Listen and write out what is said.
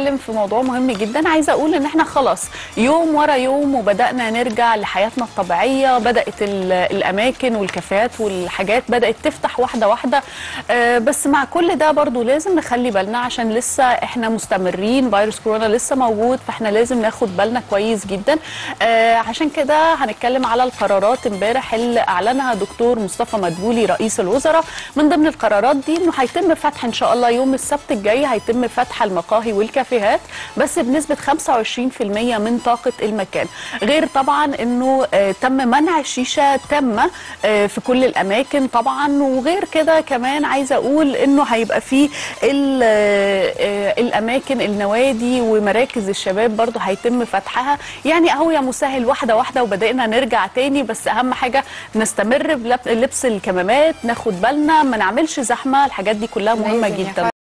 نتكلم في موضوع مهم جدا عايزه اقول ان احنا خلاص يوم ورا يوم وبدانا نرجع لحياتنا الطبيعيه بدات ال- الاماكن والكافيهات والحاجات بدات تفتح واحده واحده آه، بس مع كل ده برضو لازم نخلي بالنا عشان لسه احنا مستمرين فيروس كورونا لسه موجود فاحنا لازم ناخد بالنا كويس جدا آه، عشان كده هنتكلم على القرارات امبارح اللي اعلنها دكتور مصطفى مدبولي رئيس الوزراء من ضمن القرارات دي انه هيتم فتح ان شاء الله يوم السبت الجاي هيتم فتح المقاهي والكافيهات بس بنسبه 25% من طاقه المكان غير طبعا انه آه، تم منع الشيشه تامه آه، في كل الاماكن طبعا وغير كده كمان عايزه اقول انه هيبقى في ال- آه، الاماكن النوادي ومراكز الشباب برضو هيتم فتحها يعني اهو يا مسهل واحده واحده وبدانا نرجع تاني بس اهم حاجه نستمر بلبس الكمامات ناخد بالنا ما نعملش زحمه الحاجات دي كلها مهمه لازم يا جدا